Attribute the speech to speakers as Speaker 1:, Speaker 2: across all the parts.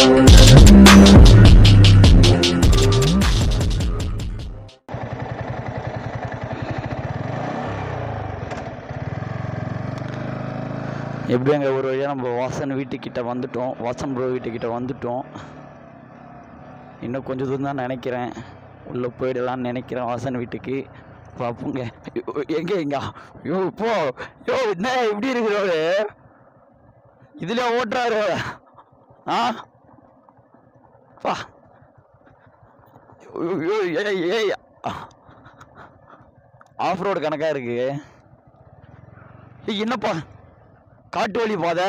Speaker 1: எப்படி அங்கே ஒரு வழியாக நம்ம வாசன் வீட்டுக்கிட்ட வந்துட்டோம் வாசன் ப்ரோ வீட்டுக்கிட்ட வந்துட்டோம் இன்னும் கொஞ்சம் தூரம் தான் நினைக்கிறேன் உள்ளே போயிடலாம்னு நினைக்கிறேன் வாசன் வீட்டுக்கு பார்ப்போங்க எங்கே எங்க யோ போ யோ என்ன இப்படி இருக்கிறோரு இதில் ஓட்டுறாரு ஆ பா ஐயோ, ஏய் ஏய் ஆஃப் ரோடு கணக்காக இருக்கு ஏய், என்னப்பா காட்டு வழி பாதை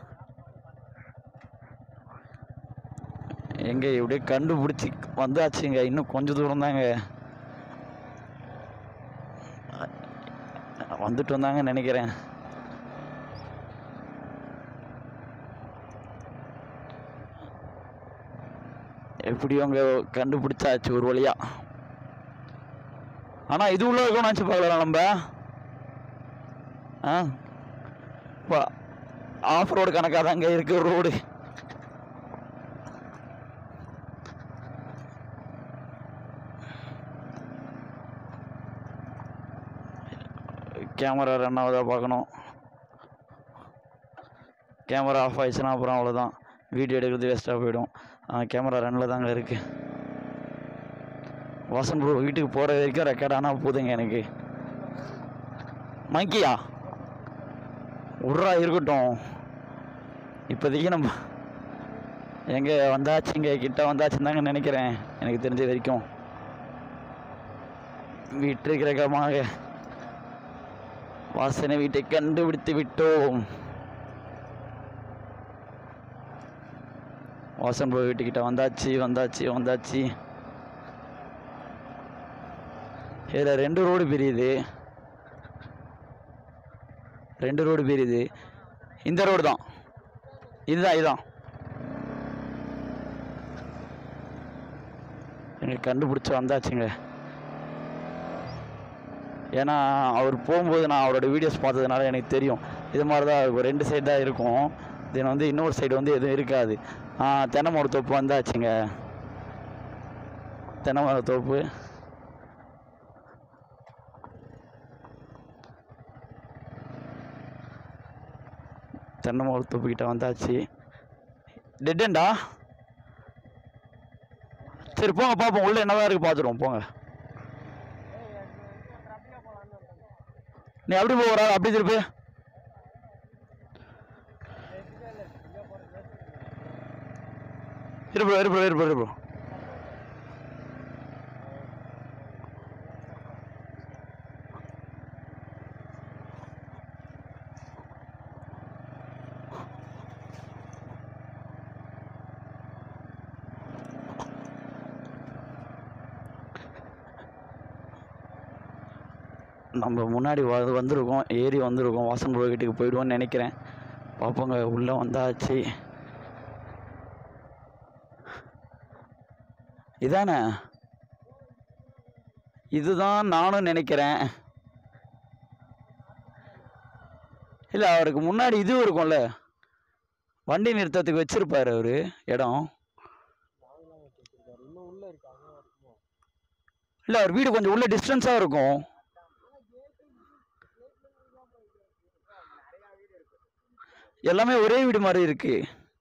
Speaker 1: எங்க இப்படியே கண்டுபிடிச்சி வந்தாச்சுங்க இன்னும் கொஞ்ச தூரம் தாங்க வந்துட்டு வந்தாங்க நினைக்கிறேன் எப்படியும் அங்கே கண்டுபிடிச்சாச்சு ஒரு வழியா ஆனா இது உள்ள இருக்கணும் நினச்சி பார்க்கலாம் நம்ம ஆ இப்போ ஆஃப் ரோடு கணக்காக தாங்க இருக்கு ரோடு கேமரா ரன் ஆகுதா பார்க்கணும் கேமரா ஆஃப் ஆயிடுச்சுன்னா அப்புறம் அவ்வளோதான் வீடியோ எடுக்கிறது வேஸ்ட்டாக போயிடும் கேமரா ரன்னில் தாங்க இருக்கு வாசன் ப்ரோ வீட்டுக்கு போகிற வரைக்கும் ரெக்கார்ட் ஆனால் போதுங்க எனக்கு மங்கியா உர்ரா இருக்கட்டும் இப்போதைக்கு நம்ம எங்கே வந்தாச்சுங்க கிட்ட வந்தாச்சுன்னு தாங்க நினைக்கிறேன் எனக்கு தெரிஞ்ச வரைக்கும் வீட்டிற்கு ரகமாக வாசனை வீட்டை கண்டுபிடித்து விட்டோம் வாசன் போய் வீட்டுக்கிட்ட வந்தாச்சு வந்தாச்சு வந்தாச்சு இதில் ரெண்டு ரோடு பிரியுது ரெண்டு ரோடு பிரியுது இந்த ரோடு தான் இதுதான் இதுதான் எனக்கு கண்டுபிடிச்சி வந்தாச்சுங்க ஏன்னா அவர் போகும்போது நான் அவரோட வீடியோஸ் பார்த்ததுனால எனக்கு தெரியும் இது மாதிரி தான் இருக்கும் ரெண்டு சைடு தான் இருக்கும் தென் வந்து இன்னொரு சைடு வந்து எதுவும் இருக்காது ஆ, தென்னை மர தோப்பு வந்தாச்சுங்க தென்னை மர தோப்பு தென்னை மர தோப்பு கிட்ட வந்தாச்சு டெட்டா சரி போங்க பார்ப்போம் உள்ள என்னதான் இருக்கு பார்த்துருவோம் போங்க நீ அப்படி போகிறா அப்படி திருப்பி இருப்போ இருப்போ இருப்போ இருப்போ நம்ம முன்னாடி வ வந்திருக்கோம் ஏறி வந்திருக்கோம் வாசன் ப்ரோ வீட்டுக்கு போயிடுவோம்னு நினைக்கிறேன் பார்ப்போங்க உள்ளே வந்தாச்சு இதானே இதுதான் நானும் நினைக்கிறேன் இல்லை அவருக்கு முன்னாடி இதுவும் இருக்கும்ல வண்டி நிறுத்தத்துக்கு வச்சிருப்பாரு அவரு இடம் இல்லை அவர் வீடு கொஞ்சம் உள்ள டிஸ்டன்ஸாக இருக்கும் எல்லாமே ஒரே வீடு மாதிரி இருக்கு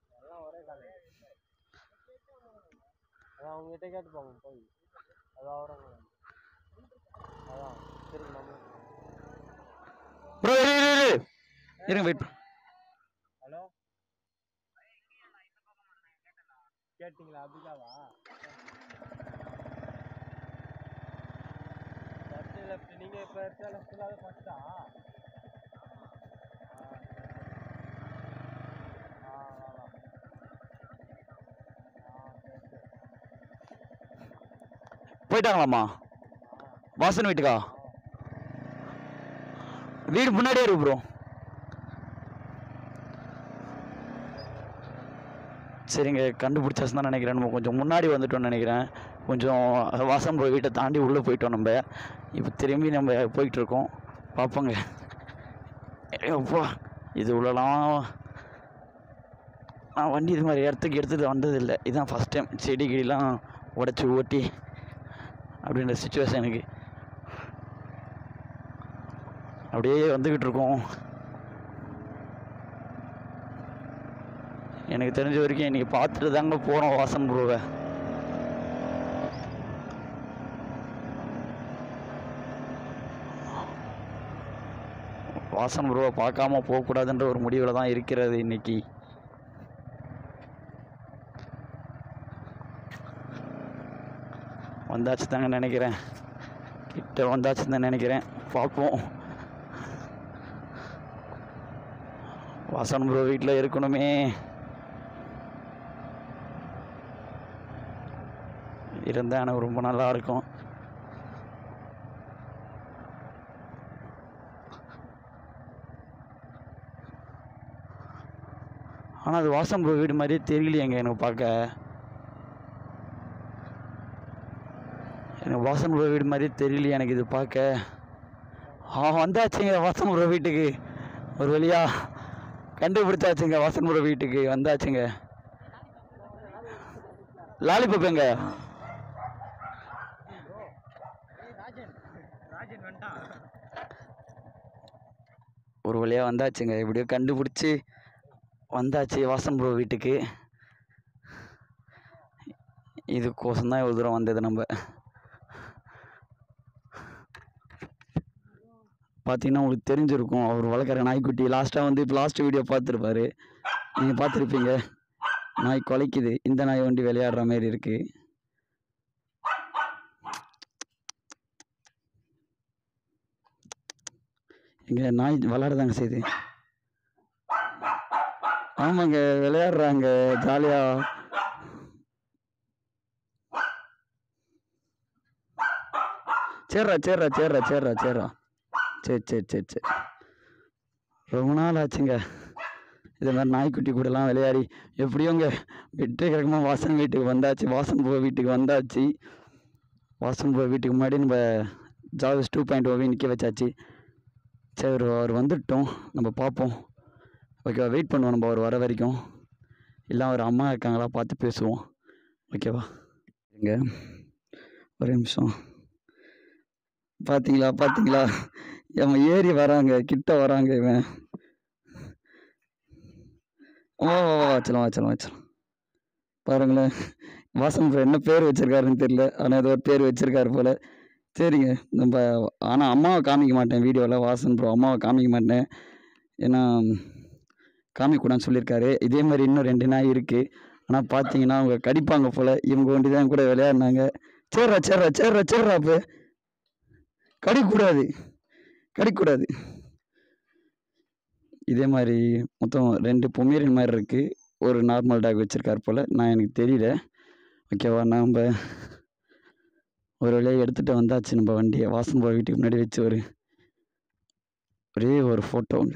Speaker 2: அதான் அவங்ககிட்ட கேட்டுப்பாங்க போய் அதான் அவரங்க அதான் சரி நம்ம
Speaker 1: ப்ரோ இரு இரு இரு இருங்க வெயிட்
Speaker 2: ஹலோ கேட்டிங்களா அப்படிதாவா லெஃப்ட் லெஃப்ட் நீங்க இப்ப இருக்க லெஃப்ட் தான் ஃபர்ஸ்டா ஆ வா வா ஆ சரி சரி
Speaker 1: போயிட்டாங்களாம்மா வாசன் வீட்டுக்கா வீடு முன்னாடியே இருக்கு ப்ரோ சரிங்க கண்டுபிடிச்சாச்சு தான் நினைக்கிறேன் நம்ம கொஞ்சம் முன்னாடி வந்துட்டோம்னு நினைக்கிறேன் கொஞ்சம் வாசன் ப்ரோ வீட்டை தாண்டி உள்ளே போயிட்டோம் நம்ம இப்போ திரும்பி நம்ம போயிட்டு இருக்கோம் பார்ப்போங்க அப்பா இது உள்ளலாம் நான் வண்டி இது மாதிரி இடத்துக்கு எடுத்துகிட்டு வந்ததில்லை இதுதான் ஃபஸ்ட் டைம் செடி கிடிலாம் உடச்சி ஓட்டி அப்படின்ற சுச்சுவேஷனுக்கு அப்படியே வந்துக்கிட்டு இருக்கோம் எனக்கு தெரிஞ்ச வரைக்கும் இன்றைக்கி பார்த்துட்டு தாங்க போகிறோம் வாசன் ப்ரோவை வாசன் ப்ரோவை பார்க்காம போகக்கூடாதுன்ற ஒரு முடிவில் தான் இருக்கிறது இன்னைக்கு வந்தாச்சு தாங்க நினைக்கிறேன் கிட்ட வந்தாச்சு தான் நினைக்கிறேன் பார்ப்போம் வாசன் ப்ரோ வீட்டில் இருக்கணுமே இருந்தால் எனக்கு ரொம்ப நல்லா இருக்கும் ஆனால் அது வாசன் ப்ரோ வீடு மாதிரியே தெரியலையேங்க எனக்கு பார்க்க எனக்கு வாசன் ப்ரோ வீடு மாதிரியே தெரியலையே எனக்கு இது பார்க்க ஆ வந்தாச்சுங்க வாசன் ப்ரோ வீட்டுக்கு ஒரு வழியா கண்டுபிடிச்சாச்சுங்க வாசன் ப்ரோ வீட்டுக்கு வந்தாச்சுங்க லாலிபப் எங்க
Speaker 2: ராஜன் ராஜன் வந்துட்டான்
Speaker 1: ஒரு வழியாக வந்தாச்சுங்க எப்படியோ கண்டுபிடிச்சி வந்தாச்சு வாசன் ப்ரோ வீட்டுக்கு இதுக்கோசம் தான் இவ்வளோ தூரம் வந்தது நம்ம பார்த்தீங்கன்னா உங்களுக்கு தெரிஞ்சிருக்கும் அவர் வளர்க்குற நாய்க்குட்டி லாஸ்ட்டாக வந்து இப்போ லாஸ்ட் வீடியோ பார்த்துருப்பாரு நீங்கள் பார்த்துருப்பீங்க நாய் குலைக்குது இந்த நாய் வண்டி விளையாடுற மாதிரி இருக்குது இங்கே நாய் விளையாடுதாங்க செய்யுது ஆமாங்க விளையாடுறாங்க ஜாலியாக சரிடா சரிடா சரிடா சரிடா சரிடா சரி சரி சரி சரி ரொம்ப நாள் ஆச்சுங்க இது மாதிரி நாய்க்குட்டி கூடலாம் விளையாடி எப்படியோங்க வெற்றி கிழக்கமாக வாசன் வீட்டுக்கு வந்தாச்சு வாசன் போ வீட்டுக்கு வந்தாச்சு வாசன் போ வீட்டுக்கு முன்னாடி நம்ம ஜாவஸ் டூ பாயிண்ட் ஓவி நிற்க வச்சாச்சு சரி அவர் அவர் வந்துட்டோம் நம்ம பார்ப்போம் ஓகேவா வெயிட் பண்ணுவோம் நம்ம அவர் வர வரைக்கும் இல்லை அவர் அம்மா இருக்காங்களா பார்த்து பேசுவோம் ஓகேவா இங்க ஒரு நிமிஷம் பார்த்தீங்களா பார்த்தீங்களா இவன் ஏறி வராங்க கிட்ட வராங்க இவன் வா வா வா வச்சலாம் வச்சலாம் வச்சலாம் பாருங்களேன் வாசன் bro என்ன பேர் வச்சிருக்காருன்னு தெரியல ஆனால் ஏதோ ஒரு பேர் வச்சிருக்காரு போல சரிங்க நம்ம ஆனால் அம்மாவை காமிக்க மாட்டேன் வீடியோவில் வாசன் ப்ரோ அம்மாவை காமிக்க மாட்டேன் ஏன்னா காமிக்கூடாதுன்னு சொல்லியிருக்காரு இதே மாதிரி இன்னும் ரெண்டு நாய் இருக்குது ஆனால் பார்த்தீங்கன்னா அவங்க கடிப்பாங்க போல் இவங்க ஒண்டி தான் கூட விளையாடினாங்க சேர்றா சேர்றா சேர்றா சேர்றா இப்போ கடிக்கக்கூடாது கடிக்கக்கூடாது இதே மாதிரி மொத்தம் ரெண்டு பொமேரியன் மாதிரி இருக்குது ஒரு நார்மல் டாக் வச்சுருக்காரு போல் நான் எனக்கு தெரியல ஓகேவா நம்ம ஒரு வழியாக எடுத்துகிட்டு வந்தாச்சு நம்ம வண்டியை வாசன் போய் வீட்டுக்கு முன்னாடி வச்சு ஒரு ஒரே ஒரு ஃபோட்டோங்க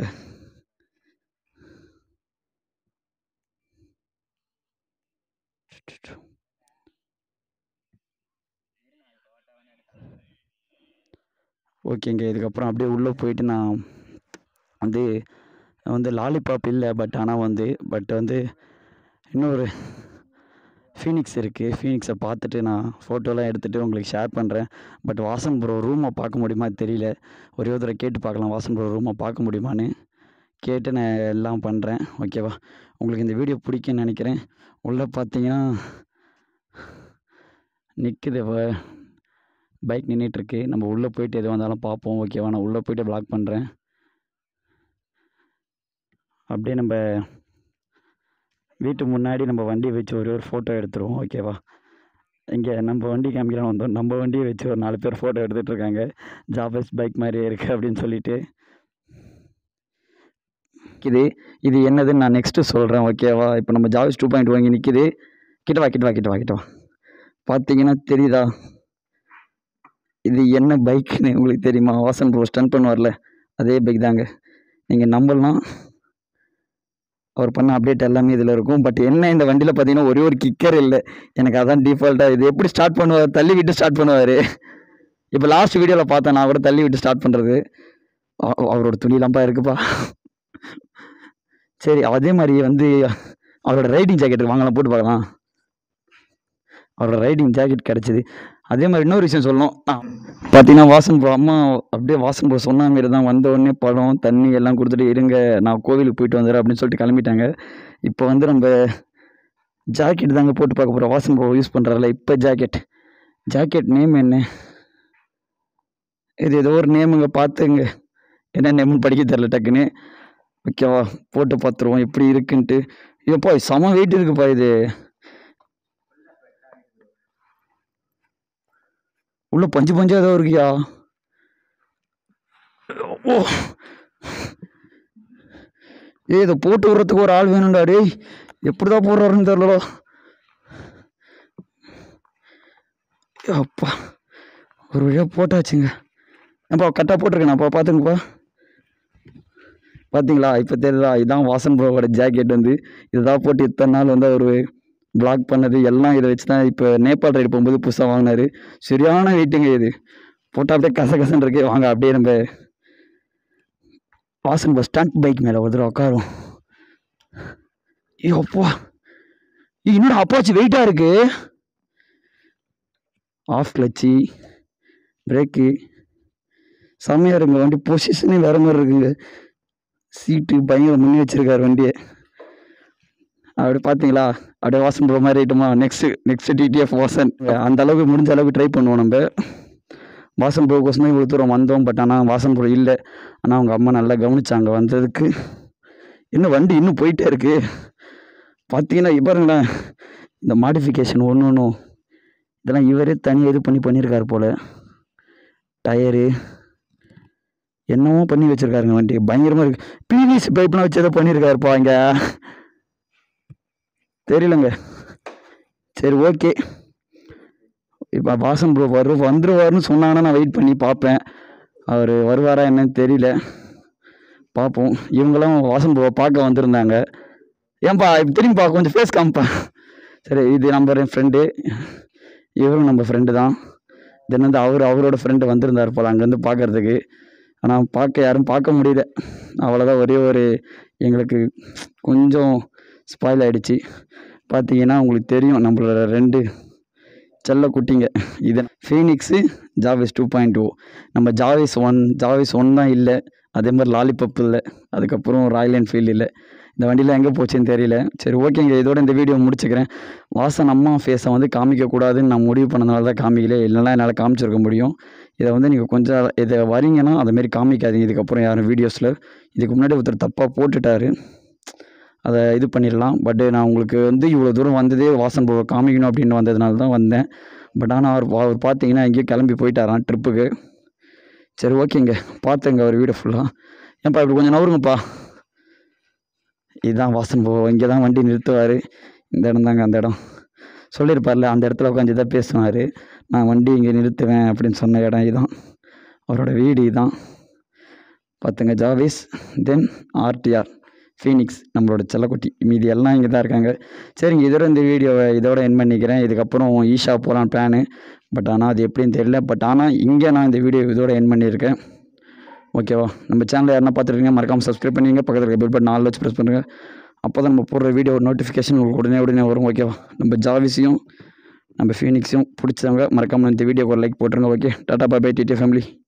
Speaker 1: ஓகேங்க இதுக்கப்புறம் அப்படியே உள்ளே போயிட்டு நான் வந்து வந்து லாலிபாப் இல்லை பட் ஆனால் வந்து பட் வந்து இன்னொரு ஃபீனிக்ஸ் இருக்குது ஃபீனிக்ஸை பார்த்துட்டு நான் ஃபோட்டோலாம் எடுத்துகிட்டு உங்களுக்கு ஷேர் பண்ணுறேன் பட் வாசன் ப்ரோ ரூமை பார்க்க முடியுமா தெரியல ஒரே ஒரு தடவை கேட்டு பார்க்கலாம் வாசன் ப்ரோ ரூமை பார்க்க முடியுமான்னு கேட்டு நான் எல்லாம் பண்ணுறேன் ஓகேவா உங்களுக்கு இந்த வீடியோ பிடிக்கும்னு நினைக்கிறேன் உள்ளே பார்த்தீங்கன்னா நிற்குது பைக் நின்றுட்டுருக்கு நம்ம உள்ளே போயிட்டு எது வந்தாலும் பார்ப்போம் ஓகேவா நான் உள்ளே போயிட்டு ப்ளாக் பண்ணுறேன் அப்படியே நம்ம வீட்டு முன்னாடி நம்ம வண்டியை வச்சு ஒரே ஒரு ஃபோட்டோ எடுத்துருவோம் ஓகேவா இங்கே நம்ம வண்டி காமிக்கலாம் வந்தோம் நம்ம வண்டியை வச்சு ஒரு நாலு பேர் ஃபோட்டோ எடுத்துகிட்டு இருக்காங்க ஜாபஸ் பைக் மாதிரியே இருக்குது அப்படின்னு சொல்லிட்டு இது இது என்னதுன்னு நான் நெக்ஸ்ட்டு சொல்கிறேன் ஓகேவா இப்போ நம்ம ஜாவஸ் டூ பாயிண்ட் வாங்கி நிற்கிது கிட்ட வா கிட்ட வா கிட்ட வா கிட்ட வா பார்த்தீங்கன்னா தெரியுதா இது என்ன பைக்குன்னு உங்களுக்கு தெரியுமா வாசன் ப்ரோ ஸ்டன் பண்ணுவார்ல அதே பைக் தாங்க நீங்கள் நம்பலாம் அவர் பண்ண அப்டேட் எல்லாமே இதில் இருக்கும் பட் என்ன இந்த வண்டியில் பார்த்தீங்கன்னா ஒரே ஒரு கிக்கர் இல்லை எனக்கு அதான் டிஃபால்ட்டாக இது எப்படி ஸ்டார்ட் பண்ணுவார் தள்ளி விட்டு ஸ்டார்ட் பண்ணுவார் இப்போ லாஸ்ட் வீடியோவில் பார்த்தேன் நான் கூட தள்ளி விட்டு ஸ்டார்ட் பண்ணுறது அவரோட துணிலாம்ப்பா இருக்குப்பா சரி அதே மாதிரி வந்து அவரோட ரைடிங் ஜாக்கெட் வாங்கலாம் போட்டு பார்க்கலாம் அவரோட ரைடிங் ஜாக்கெட் கிடச்சிது அதே மாதிரி இன்னொரு விஷயம் சொல்லணும் நான் பார்த்தீங்கன்னா வாசன் ப்ரோ அம்மா அப்படியே வாசன் ப்ரோ சொன்ன மாரி தான் வந்த உடனே பழம் தண்ணி எல்லாம் கொடுத்துட்டு இருங்க நான் கோவிலுக்கு போயிட்டு வந்துடுறேன் அப்படின்னு சொல்லிட்டு கிளம்பிட்டாங்க இப்போ வந்து நம்ம ஜாக்கெட் தாங்க போட்டு பார்க்க போகிறோம் வாசன் ப்ரோ யூஸ் பண்ணுறாருல இப்போ ஜாக்கெட் ஜாக்கெட் நேம் என்ன இது ஏதோ ஒரு நேமுங்க பார்த்துங்க என்ன நேம்னு படிக்க தெரில டக்குன்னு ஓகேவா போட்டு பார்த்துருவோம் எப்படி இருக்குன்ட்டு ஐயோப்பா செம வெயிட் இருக்குப்பா இது உள்ள பஞ்சு பஞ்சா ஏதோ இருக்கியா ஓ ஏய் இதை போட்டு விடுறதுக்கு ஒரு ஆள் வேணும்டா டேய் எப்படிதான் போடுறாருன்னு தெரியலடா ஏய் அப்பா ஒரு வழியாக போட்டாச்சுங்க ஏப்பா கரெக்டாக போட்டிருக்கேனாப்பா பார்த்துங்கப்பா பார்த்தீங்களா இப்போ தெரியுதா இதான் வாசன் ப்ரோவோட ஜாக்கெட் வந்து இதுதான் போட்டு இத்தனை நாள் வந்து அவர் பிளாக் பண்ணது எல்லாம் இதை வச்சு தான் இப்போ நேபாள் ரைடு போகும்போது புதுசாக வாங்கினாரு சரியான வெயிட்டுங்க இது போட்டால் அப்படியே கச கசன்னு இருக்கு வாங்க அப்படியே நம்ம வாசன் பஸ் ஸ்டாண்ட் பைக் மேலே ஒரு தடவை உட்காரும் ஐயோ அப்பா ஏய், என்னடா அப்பாச்சு வெயிட்டாக இருக்கு ஆஃப் கிளச்சி பிரேக்கு செம்மையாக இருக்குங்க வண்டி பொசிஷனே வேற மாதிரி இருக்குங்க சீட்டு பயங்கர முன்னே வச்சிருக்காரு வண்டியை அப்படி பார்த்தீங்களா அப்படியே வாசன் போகிற மாதிரி ஐட்டமா நெக்ஸ்ட் நெக்ஸ்ட் டிடிஎஃப் வாசன் அந்த அளவுக்கு முடிஞ்ச அளவுக்கு ட்ரை பண்ணுவோம் நம்ம வாசன் ப்ரோ கோசம் இவ்வளோ தூரம் வந்தோம் பட் ஆனால் வாசன் ப்ரோ இல்லை ஆனால் அவங்க அம்மா நல்லா கவனிச்சாங்க வந்ததுக்கு இன்னும் வண்டி இன்னும் போயிட்டே இருக்கு பார்த்தீங்கன்னா பாருங்களேன் இந்த மாடிஃபிகேஷன் ஒன்று ஒன்றும் இதெல்லாம் இவரே தனியாக இது பண்ணி பண்ணியிருக்காரு போல் டயரு என்னமோ பண்ணி வச்சிருக்காருங்க வண்டி பயங்கரமாக இருக்கு பிவிசி பைப்லாம் வச்சு ஏதோ பண்ணியிருக்காருப்பா இங்கே தெரியலங்க சரி ஓகே இப்போ வாசன் ப்ரோ வரு வந்துருவாருன்னு சொன்னாங்கன்னா நான் வெயிட் பண்ணி பார்ப்பேன் அவர் வருவாரா என்னன்னு தெரியல பார்ப்போம் இவங்கெல்லாம் வாசன் ப்ரோவை பார்க்க வந்திருந்தாங்க ஏன்பா இப்போ திரும்பிப்பா கொஞ்சம் ஃபேஸ் காமிப்பா சரி இது நம்ம ஃப்ரெண்டு இவரும் நம்ம ஃப்ரெண்டு தான் தென் வந்து அவர் அவரோட ஃப்ரெண்டு வந்திருந்தார் போல் அங்கேருந்து பார்க்கறதுக்கு ஆனால் பார்க்க யாரும் பார்க்க முடியல அவ்வளோதான் ஒரே ஒரு எங்களுக்கு கொஞ்சம் ஸ்பாயில் ஆயிடுச்சு பார்த்தீங்கன்னா உங்களுக்கு தெரியும் நம்மளோட ரெண்டு செல்ல குட்டிங்க இது ஃபீனிக்ஸு ஜாவேஸ் டூ பாயிண்ட் டூ நம்ம ஜாவேஸ் ஒன் ஜாவேஸ் ஒன் தான் இல்லை அதே மாதிரி லாலிபப் இல்லை அதுக்கப்புறம் ராயல் என்ஃபீல்டு இல்லை இந்த வண்டியில் எங்கே போச்சுன்னு தெரியல சரி ஓகேங்க இதோட இந்த வீடியோ முடிச்சுக்கிறேன் வாசன் அம்மா ஃபேஸை வந்து காமிக்கக்கூடாதுன்னு நான் முடிவு பண்ணதுனால தான் காமிக்கல இல்லைன்னா என்னால் காமிச்சிருக்க முடியும் இதை வந்து நீங்கள் கொஞ்சம் இதை வரீங்கன்னா அதேமாரி காமிக்காதீங்க இதுக்கப்புறம் யாரும் வீடியோஸில் இதுக்கு முன்னாடி ஒருத்தர் தப்பாக போட்டுட்டாரு அதை இது பண்ணிடலாம் பட்டு நான் உங்களுக்கு வந்து இவ்வளோ தூரம் வந்ததே வாசன் ப்ரோவை காமிக்கணும் அப்படின்னு வந்ததுனால தான் வந்தேன் பட் ஆனால் அவர் அவர் பார்த்தீங்கன்னா எங்கேயோ கிளம்பி போயிட்டாராம் ட்ரிப்புக்கு சரி ஓகேங்க பார்த்துங்க அவர் வீடு ஃபுல்லாக ஏன்ப்பா இப்படி கொஞ்சம் நவருங்கப்பா இதுதான் வாசன் ப்ரோ இங்கே தான் வண்டி நிறுத்துவார் இந்த இடம் தாங்க அந்த இடம் சொல்லியிருப்பார்ல அந்த இடத்துல உட்காந்து தான் பேசுவார் நான் வண்டி இங்கே நிறுத்துவேன் அப்படின்னு சொன்ன இடம் இதுதான் அவரோட வீடு இதுதான் பார்த்துங்க ஜாவேஸ் தென் ஆர்டிஆர் ஃபீனிக்ஸ் நம்மளோட செல்லக்குட்டி மீதி எல்லாம் இங்கே தான் இருக்காங்க சரிங்க இதோட இந்த வீடியோவை இதோட என் பண்ணிக்கிறேன் இதுக்கப்புறம் ஈஷா போகலாம் பிளானு பட் ஆனால் அது எப்படின்னு தெரியல பட் ஆனால் இங்கே நான் இந்த வீடியோ இதோட என் பண்ணியிருக்கேன் ஓகேவா நம்ம சேனலை யாருன்னா பார்த்துருக்கீங்க மறக்காமல் சப்ஸ்கிரைப் பண்ணிங்க பக்கத்தில் இருக்க பெல் பட்டன் நாலு வச்சு ப்ரெஸ் பண்ணுங்கள் அப்போ தான் நம்ம போடுற வீடியோ நோட்டிஃபிகேஷன் உங்களுக்கு உடனே உடனே வரும் ஓகேவா நம்ம ஜாவிஸையும் நம்ம ஃபீனிக்ஸையும் பிடிச்சவங்க மறக்காமல் இந்த வீடியோக்கு ஒரு லைக் போட்டுருங்க okay tata bye bye DD family